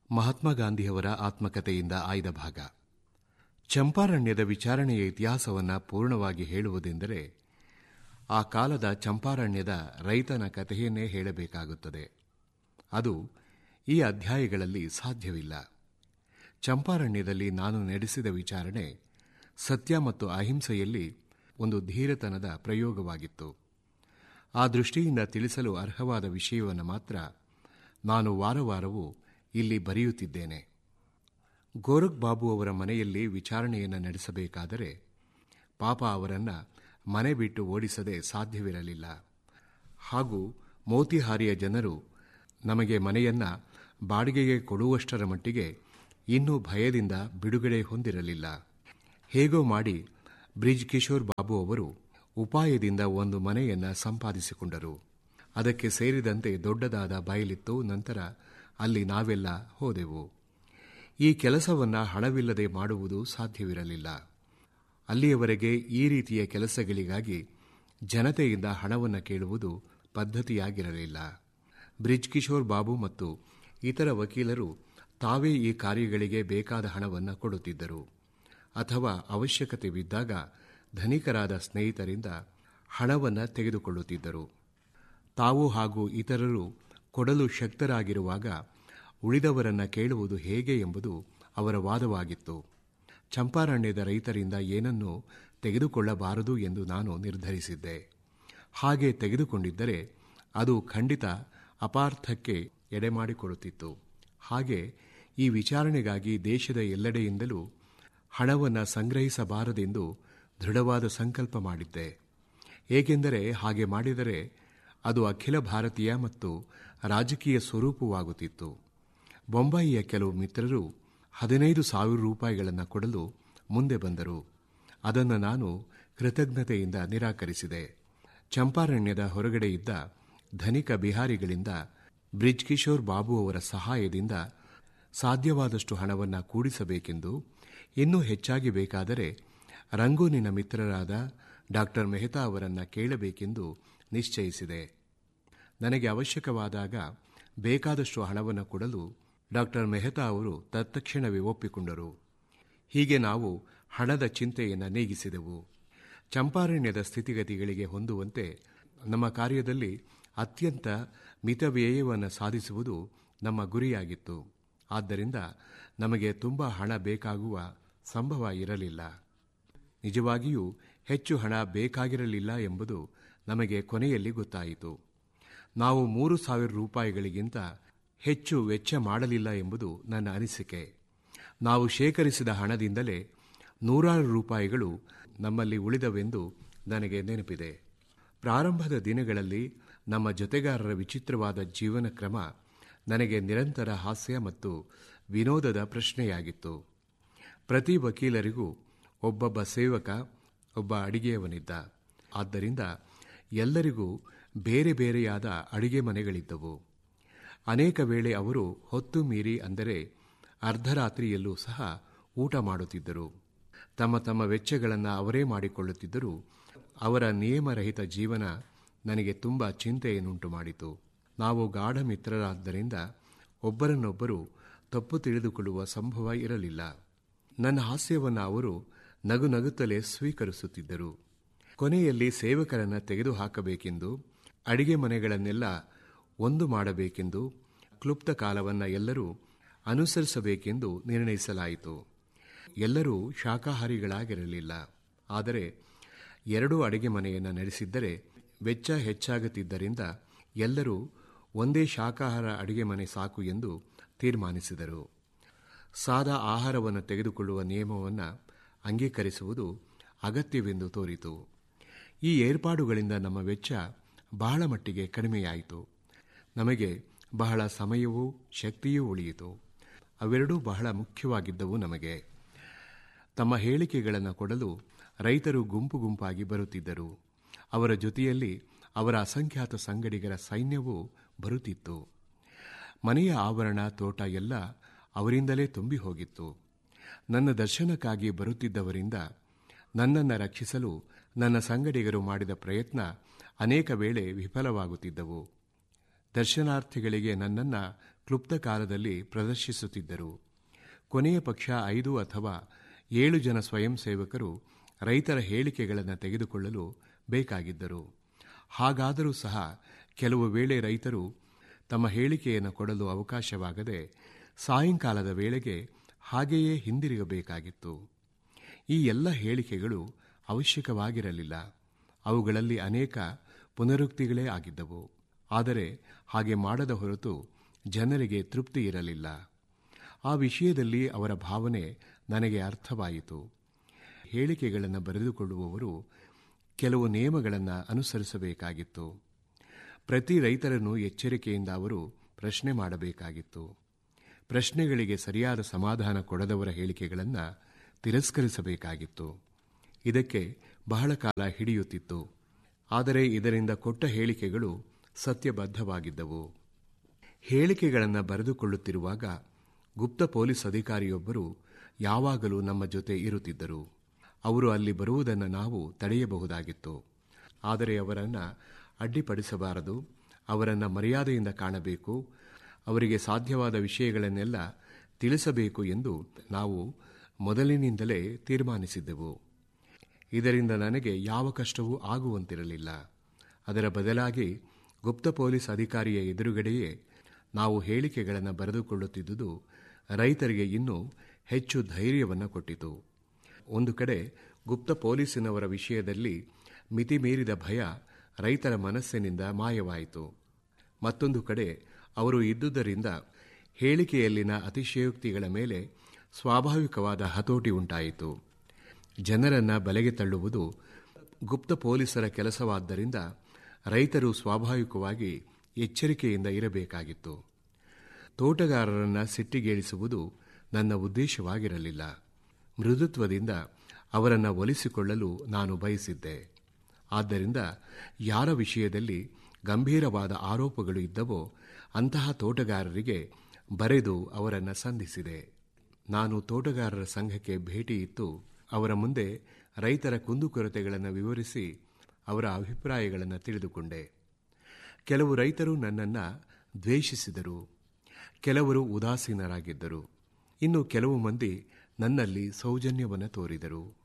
ಮಹಾತ್ಮ ಗಾಂಧಿಯವರ ಆತ್ಮಕಥೆಯಿಂದ ಆಯ್ದ ಭಾಗ ಚಂಪಾರಣ್ಯದ ವಿಚಾರಣೆಯ ಇತಿಹಾಸವನ್ನು ಪೂರ್ಣವಾಗಿ ಹೇಳುವುದೆಂದರೆ ಆ ಕಾಲದ ಚಂಪಾರಣ್ಯದ ರೈತನ ಕಥೆಯನ್ನೇ ಹೇಳಬೇಕಾಗುತ್ತದೆ ಅದು ಈ ಅಧ್ಯಾಯಗಳಲ್ಲಿ ಸಾಧ್ಯವಿಲ್ಲ ಚಂಪಾರಣ್ಯದಲ್ಲಿ ನಾನು ನಡೆಸಿದ ವಿಚಾರಣೆ ಸತ್ಯ ಮತ್ತು ಅಹಿಂಸೆಯಲ್ಲಿ ಒಂದು ಧೀರತನದ ಪ್ರಯೋಗವಾಗಿತ್ತು ಆ ದೃಷ್ಟಿಯಿಂದ ತಿಳಿಸಲು ಅರ್ಹವಾದ ವಿಷಯವನ್ನು ಮಾತ್ರ ನಾನು ವಾರವಾರವೂ ಇಲ್ಲಿ ಬರೆಯುತ್ತಿದ್ದೇನೆ ಗೋರಖ್ ಬಾಬು ಅವರ ಮನೆಯಲ್ಲಿ ವಿಚಾರಣೆಯನ್ನು ನಡೆಸಬೇಕಾದರೆ ಪಾಪ ಅವರನ್ನು ಮನೆ ಬಿಟ್ಟು ಓಡಿಸದೆ ಸಾಧ್ಯವಿರಲಿಲ್ಲ ಹಾಗೂ ಮೋತಿಹಾರಿಯ ಜನರು ನಮಗೆ ಮನೆಯನ್ನ ಬಾಡಿಗೆಗೆ ಕೊಡುವಷ್ಟರ ಮಟ್ಟಿಗೆ ಇನ್ನೂ ಭಯದಿಂದ ಬಿಡುಗಡೆ ಹೊಂದಿರಲಿಲ್ಲ ಹೇಗೋ ಮಾಡಿ ಬ್ರಿಜ್ ಕಿಶೋರ್ ಬಾಬು ಅವರು ಉಪಾಯದಿಂದ ಒಂದು ಮನೆಯನ್ನ ಸಂಪಾದಿಸಿಕೊಂಡರು ಅದಕ್ಕೆ ಸೇರಿದಂತೆ ದೊಡ್ಡದಾದ ಬಯಲಿತ್ತು ನಂತರ ಅಲ್ಲಿ ನಾವೆಲ್ಲ ಹೋದೆವು ಈ ಕೆಲಸವನ್ನ ಹಣವಿಲ್ಲದೆ ಮಾಡುವುದು ಸಾಧ್ಯವಿರಲಿಲ್ಲ ಅಲ್ಲಿಯವರೆಗೆ ಈ ರೀತಿಯ ಕೆಲಸಗಳಿಗಾಗಿ ಜನತೆಯಿಂದ ಹಣವನ್ನು ಕೇಳುವುದು ಪದ್ಧತಿಯಾಗಿರಲಿಲ್ಲ ಬ್ರಿಜ್ ಕಿಶೋರ್ ಬಾಬು ಮತ್ತು ಇತರ ವಕೀಲರು ತಾವೇ ಈ ಕಾರ್ಯಗಳಿಗೆ ಬೇಕಾದ ಹಣವನ್ನು ಕೊಡುತ್ತಿದ್ದರು ಅಥವಾ ಅವಶ್ಯಕತೆ ಬಿದ್ದಾಗ ಧನಿಕರಾದ ಸ್ನೇಹಿತರಿಂದ ಹಣವನ್ನು ತೆಗೆದುಕೊಳ್ಳುತ್ತಿದ್ದರು ತಾವು ಹಾಗೂ ಇತರರು ಕೊಡಲು ಶಕ್ತರಾಗಿರುವಾಗ ಉಳಿದವರನ್ನ ಕೇಳುವುದು ಹೇಗೆ ಎಂಬುದು ಅವರ ವಾದವಾಗಿತ್ತು ಚಂಪಾರಣ್ಯದ ರೈತರಿಂದ ಏನನ್ನೂ ತೆಗೆದುಕೊಳ್ಳಬಾರದು ಎಂದು ನಾನು ನಿರ್ಧರಿಸಿದ್ದೆ ಹಾಗೆ ತೆಗೆದುಕೊಂಡಿದ್ದರೆ ಅದು ಖಂಡಿತ ಅಪಾರ್ಥಕ್ಕೆ ಎಡೆಮಾಡಿಕೊಡುತ್ತಿತ್ತು ಹಾಗೆ ಈ ವಿಚಾರಣೆಗಾಗಿ ದೇಶದ ಎಲ್ಲೆಡೆಯಿಂದಲೂ ಹಣವನ್ನು ಸಂಗ್ರಹಿಸಬಾರದೆಂದು ದೃಢವಾದ ಸಂಕಲ್ಪ ಮಾಡಿದ್ದೆ ಏಕೆಂದರೆ ಹಾಗೆ ಮಾಡಿದರೆ ಅದು ಅಖಿಲ ಭಾರತೀಯ ಮತ್ತು ರಾಜಕೀಯ ಸ್ವರೂಪವಾಗುತ್ತಿತ್ತು ಬೊಂಬಾಯಿಯ ಕೆಲವು ಮಿತ್ರರು ಹದಿನೈದು ಸಾವಿರ ರೂಪಾಯಿಗಳನ್ನು ಕೊಡಲು ಮುಂದೆ ಬಂದರು ಅದನ್ನು ನಾನು ಕೃತಜ್ಞತೆಯಿಂದ ನಿರಾಕರಿಸಿದೆ ಚಂಪಾರಣ್ಯದ ಹೊರಗಡೆ ಇದ್ದ ಧನಿಕ ಬಿಹಾರಿಗಳಿಂದ ಬ್ರಿಜ್ ಕಿಶೋರ್ ಬಾಬು ಅವರ ಸಹಾಯದಿಂದ ಸಾಧ್ಯವಾದಷ್ಟು ಹಣವನ್ನು ಕೂಡಿಸಬೇಕೆಂದು ಇನ್ನೂ ಹೆಚ್ಚಾಗಿ ಬೇಕಾದರೆ ರಂಗೂನಿನ ಮಿತ್ರರಾದ ಡಾಕ್ಟರ್ ಮೆಹ್ತಾ ಅವರನ್ನು ಕೇಳಬೇಕೆಂದು ನಿಶ್ಚಯಿಸಿದೆ ನನಗೆ ಅವಶ್ಯಕವಾದಾಗ ಬೇಕಾದಷ್ಟು ಹಣವನ್ನು ಕೊಡಲು ಡಾಕ್ಟರ್ ಮೆಹ್ತಾ ಅವರು ತತ್ಕ್ಷಣವೇ ಒಪ್ಪಿಕೊಂಡರು ಹೀಗೆ ನಾವು ಹಣದ ಚಿಂತೆಯನ್ನು ನೀಗಿಸಿದೆವು ಚಂಪಾರಣ್ಯದ ಸ್ಥಿತಿಗತಿಗಳಿಗೆ ಹೊಂದುವಂತೆ ನಮ್ಮ ಕಾರ್ಯದಲ್ಲಿ ಅತ್ಯಂತ ಮಿತವ್ಯಯವನ್ನು ಸಾಧಿಸುವುದು ನಮ್ಮ ಗುರಿಯಾಗಿತ್ತು ಆದ್ದರಿಂದ ನಮಗೆ ತುಂಬ ಹಣ ಬೇಕಾಗುವ ಸಂಭವ ಇರಲಿಲ್ಲ ನಿಜವಾಗಿಯೂ ಹೆಚ್ಚು ಹಣ ಬೇಕಾಗಿರಲಿಲ್ಲ ಎಂಬುದು ನಮಗೆ ಕೊನೆಯಲ್ಲಿ ಗೊತ್ತಾಯಿತು ನಾವು ಮೂರು ಸಾವಿರ ರೂಪಾಯಿಗಳಿಗಿಂತ ಹೆಚ್ಚು ವೆಚ್ಚ ಮಾಡಲಿಲ್ಲ ಎಂಬುದು ನನ್ನ ಅನಿಸಿಕೆ ನಾವು ಶೇಖರಿಸಿದ ಹಣದಿಂದಲೇ ನೂರಾರು ರೂಪಾಯಿಗಳು ನಮ್ಮಲ್ಲಿ ಉಳಿದವೆಂದು ನನಗೆ ನೆನಪಿದೆ ಪ್ರಾರಂಭದ ದಿನಗಳಲ್ಲಿ ನಮ್ಮ ಜೊತೆಗಾರರ ವಿಚಿತ್ರವಾದ ಜೀವನ ಕ್ರಮ ನನಗೆ ನಿರಂತರ ಹಾಸ್ಯ ಮತ್ತು ವಿನೋದದ ಪ್ರಶ್ನೆಯಾಗಿತ್ತು ಪ್ರತಿ ವಕೀಲರಿಗೂ ಒಬ್ಬೊಬ್ಬ ಸೇವಕ ಒಬ್ಬ ಅಡಿಗೆಯವನಿದ್ದ ಆದ್ದರಿಂದ ಎಲ್ಲರಿಗೂ ಬೇರೆ ಬೇರೆಯಾದ ಅಡಿಗೆ ಮನೆಗಳಿದ್ದವು ಅನೇಕ ವೇಳೆ ಅವರು ಹೊತ್ತು ಮೀರಿ ಅಂದರೆ ಅರ್ಧರಾತ್ರಿಯಲ್ಲೂ ಸಹ ಊಟ ಮಾಡುತ್ತಿದ್ದರು ತಮ್ಮ ತಮ್ಮ ವೆಚ್ಚಗಳನ್ನು ಅವರೇ ಮಾಡಿಕೊಳ್ಳುತ್ತಿದ್ದರೂ ಅವರ ನಿಯಮರಹಿತ ಜೀವನ ನನಗೆ ತುಂಬ ಚಿಂತೆಯನ್ನುಂಟು ಮಾಡಿತು ನಾವು ಗಾಢ ಮಿತ್ರರಾದ್ದರಿಂದ ಒಬ್ಬರನ್ನೊಬ್ಬರು ತಪ್ಪು ತಿಳಿದುಕೊಳ್ಳುವ ಸಂಭವ ಇರಲಿಲ್ಲ ನನ್ನ ಹಾಸ್ಯವನ್ನು ಅವರು ನಗು ನಗುತ್ತಲೇ ಸ್ವೀಕರಿಸುತ್ತಿದ್ದರು ಕೊನೆಯಲ್ಲಿ ಸೇವಕರನ್ನು ತೆಗೆದುಹಾಕಬೇಕೆಂದು ಅಡಿಗೆ ಮನೆಗಳನ್ನೆಲ್ಲ ಒಂದು ಮಾಡಬೇಕೆಂದು ಕ್ಲುಪ್ತ ಕಾಲವನ್ನು ಎಲ್ಲರೂ ಅನುಸರಿಸಬೇಕೆಂದು ನಿರ್ಣಯಿಸಲಾಯಿತು ಎಲ್ಲರೂ ಶಾಕಾಹಾರಿಗಳಾಗಿರಲಿಲ್ಲ ಆದರೆ ಎರಡು ಅಡಿಗೆ ಮನೆಯನ್ನು ನಡೆಸಿದ್ದರೆ ವೆಚ್ಚ ಹೆಚ್ಚಾಗುತ್ತಿದ್ದರಿಂದ ಎಲ್ಲರೂ ಒಂದೇ ಶಾಕಾಹಾರ ಅಡಿಗೆ ಮನೆ ಸಾಕು ಎಂದು ತೀರ್ಮಾನಿಸಿದರು ಸಾದಾ ಆಹಾರವನ್ನು ತೆಗೆದುಕೊಳ್ಳುವ ನಿಯಮವನ್ನು ಅಂಗೀಕರಿಸುವುದು ಅಗತ್ಯವೆಂದು ತೋರಿತು ಈ ಏರ್ಪಾಡುಗಳಿಂದ ನಮ್ಮ ವೆಚ್ಚ ಬಹಳ ಮಟ್ಟಿಗೆ ಕಡಿಮೆಯಾಯಿತು ನಮಗೆ ಬಹಳ ಸಮಯವೂ ಶಕ್ತಿಯೂ ಉಳಿಯಿತು ಅವೆರಡೂ ಬಹಳ ಮುಖ್ಯವಾಗಿದ್ದವು ನಮಗೆ ತಮ್ಮ ಹೇಳಿಕೆಗಳನ್ನು ಕೊಡಲು ರೈತರು ಗುಂಪು ಗುಂಪಾಗಿ ಬರುತ್ತಿದ್ದರು ಅವರ ಜೊತೆಯಲ್ಲಿ ಅವರ ಅಸಂಖ್ಯಾತ ಸಂಗಡಿಗರ ಸೈನ್ಯವೂ ಬರುತ್ತಿತ್ತು ಮನೆಯ ಆವರಣ ತೋಟ ಎಲ್ಲ ಅವರಿಂದಲೇ ತುಂಬಿ ಹೋಗಿತ್ತು ನನ್ನ ದರ್ಶನಕ್ಕಾಗಿ ಬರುತ್ತಿದ್ದವರಿಂದ ನನ್ನನ್ನು ರಕ್ಷಿಸಲು ನನ್ನ ಸಂಗಡಿಗರು ಮಾಡಿದ ಪ್ರಯತ್ನ ಅನೇಕ ವೇಳೆ ವಿಫಲವಾಗುತ್ತಿದ್ದವು ದರ್ಶನಾರ್ಥಿಗಳಿಗೆ ನನ್ನನ್ನು ಕ್ಲುಪ್ತ ಕಾಲದಲ್ಲಿ ಪ್ರದರ್ಶಿಸುತ್ತಿದ್ದರು ಕೊನೆಯ ಪಕ್ಷ ಐದು ಅಥವಾ ಏಳು ಜನ ಸ್ವಯಂ ಸೇವಕರು ರೈತರ ಹೇಳಿಕೆಗಳನ್ನು ತೆಗೆದುಕೊಳ್ಳಲು ಬೇಕಾಗಿದ್ದರು ಹಾಗಾದರೂ ಸಹ ಕೆಲವು ವೇಳೆ ರೈತರು ತಮ್ಮ ಹೇಳಿಕೆಯನ್ನು ಕೊಡಲು ಅವಕಾಶವಾಗದೆ ಸಾಯಂಕಾಲದ ವೇಳೆಗೆ ಹಾಗೆಯೇ ಹಿಂದಿರುಗಬೇಕಾಗಿತ್ತು ಈ ಎಲ್ಲ ಹೇಳಿಕೆಗಳು ಅವಶ್ಯಕವಾಗಿರಲಿಲ್ಲ ಅವುಗಳಲ್ಲಿ ಅನೇಕ ಪುನರುಕ್ತಿಗಳೇ ಆಗಿದ್ದವು ಆದರೆ ಹಾಗೆ ಮಾಡದ ಹೊರತು ಜನರಿಗೆ ತೃಪ್ತಿ ಇರಲಿಲ್ಲ ಆ ವಿಷಯದಲ್ಲಿ ಅವರ ಭಾವನೆ ನನಗೆ ಅರ್ಥವಾಯಿತು ಹೇಳಿಕೆಗಳನ್ನು ಬರೆದುಕೊಳ್ಳುವವರು ಕೆಲವು ನಿಯಮಗಳನ್ನು ಅನುಸರಿಸಬೇಕಾಗಿತ್ತು ಪ್ರತಿ ರೈತರನ್ನು ಎಚ್ಚರಿಕೆಯಿಂದ ಅವರು ಪ್ರಶ್ನೆ ಮಾಡಬೇಕಾಗಿತ್ತು ಪ್ರಶ್ನೆಗಳಿಗೆ ಸರಿಯಾದ ಸಮಾಧಾನ ಕೊಡದವರ ಹೇಳಿಕೆಗಳನ್ನು ತಿರಸ್ಕರಿಸಬೇಕಾಗಿತ್ತು ಇದಕ್ಕೆ ಬಹಳ ಕಾಲ ಹಿಡಿಯುತ್ತಿತ್ತು ಆದರೆ ಇದರಿಂದ ಕೊಟ್ಟ ಹೇಳಿಕೆಗಳು ಸತ್ಯಬದ್ಧವಾಗಿದ್ದವು ಹೇಳಿಕೆಗಳನ್ನು ಬರೆದುಕೊಳ್ಳುತ್ತಿರುವಾಗ ಗುಪ್ತ ಪೊಲೀಸ್ ಅಧಿಕಾರಿಯೊಬ್ಬರು ಯಾವಾಗಲೂ ನಮ್ಮ ಜೊತೆ ಇರುತ್ತಿದ್ದರು ಅವರು ಅಲ್ಲಿ ಬರುವುದನ್ನು ನಾವು ತಡೆಯಬಹುದಾಗಿತ್ತು ಆದರೆ ಅವರನ್ನು ಅಡ್ಡಿಪಡಿಸಬಾರದು ಅವರನ್ನು ಮರ್ಯಾದೆಯಿಂದ ಕಾಣಬೇಕು ಅವರಿಗೆ ಸಾಧ್ಯವಾದ ವಿಷಯಗಳನ್ನೆಲ್ಲ ತಿಳಿಸಬೇಕು ಎಂದು ನಾವು ಮೊದಲಿನಿಂದಲೇ ತೀರ್ಮಾನಿಸಿದ್ದೆವು ಇದರಿಂದ ನನಗೆ ಯಾವ ಕಷ್ಟವೂ ಆಗುವಂತಿರಲಿಲ್ಲ ಅದರ ಬದಲಾಗಿ ಗುಪ್ತ ಪೊಲೀಸ್ ಅಧಿಕಾರಿಯ ಎದುರುಗಡೆಯೇ ನಾವು ಹೇಳಿಕೆಗಳನ್ನು ಬರೆದುಕೊಳ್ಳುತ್ತಿದ್ದುದು ರೈತರಿಗೆ ಇನ್ನೂ ಹೆಚ್ಚು ಧೈರ್ಯವನ್ನು ಕೊಟ್ಟಿತು ಒಂದು ಕಡೆ ಗುಪ್ತ ಪೊಲೀಸಿನವರ ವಿಷಯದಲ್ಲಿ ಮಿತಿಮೀರಿದ ಭಯ ರೈತರ ಮನಸ್ಸಿನಿಂದ ಮಾಯವಾಯಿತು ಮತ್ತೊಂದು ಕಡೆ ಅವರು ಇದ್ದುದರಿಂದ ಹೇಳಿಕೆಯಲ್ಲಿನ ಅತಿಶಯೋಕ್ತಿಗಳ ಮೇಲೆ ಸ್ವಾಭಾವಿಕವಾದ ಹತೋಟಿ ಉಂಟಾಯಿತು ಜನರನ್ನ ಬಲೆಗೆ ತಳ್ಳುವುದು ಗುಪ್ತ ಪೊಲೀಸರ ಕೆಲಸವಾದ್ದರಿಂದ ರೈತರು ಸ್ವಾಭಾವಿಕವಾಗಿ ಎಚ್ಚರಿಕೆಯಿಂದ ಇರಬೇಕಾಗಿತ್ತು ತೋಟಗಾರರನ್ನ ಸಿಟ್ಟಿಗೇಳಿಸುವುದು ನನ್ನ ಉದ್ದೇಶವಾಗಿರಲಿಲ್ಲ ಮೃದುತ್ವದಿಂದ ಅವರನ್ನು ಒಲಿಸಿಕೊಳ್ಳಲು ನಾನು ಬಯಸಿದ್ದೆ ಆದ್ದರಿಂದ ಯಾರ ವಿಷಯದಲ್ಲಿ ಗಂಭೀರವಾದ ಆರೋಪಗಳು ಇದ್ದವೋ ಅಂತಹ ತೋಟಗಾರರಿಗೆ ಬರೆದು ಅವರನ್ನು ಸಂಧಿಸಿದೆ ನಾನು ತೋಟಗಾರರ ಸಂಘಕ್ಕೆ ಭೇಟಿ ಇತ್ತು ಅವರ ಮುಂದೆ ರೈತರ ಕುಂದುಕೊರತೆಗಳನ್ನು ವಿವರಿಸಿ ಅವರ ಅಭಿಪ್ರಾಯಗಳನ್ನು ತಿಳಿದುಕೊಂಡೆ ಕೆಲವು ರೈತರು ನನ್ನನ್ನು ದ್ವೇಷಿಸಿದರು ಕೆಲವರು ಉದಾಸೀನರಾಗಿದ್ದರು ಇನ್ನು ಕೆಲವು ಮಂದಿ ನನ್ನಲ್ಲಿ ಸೌಜನ್ಯವನ್ನು ತೋರಿದರು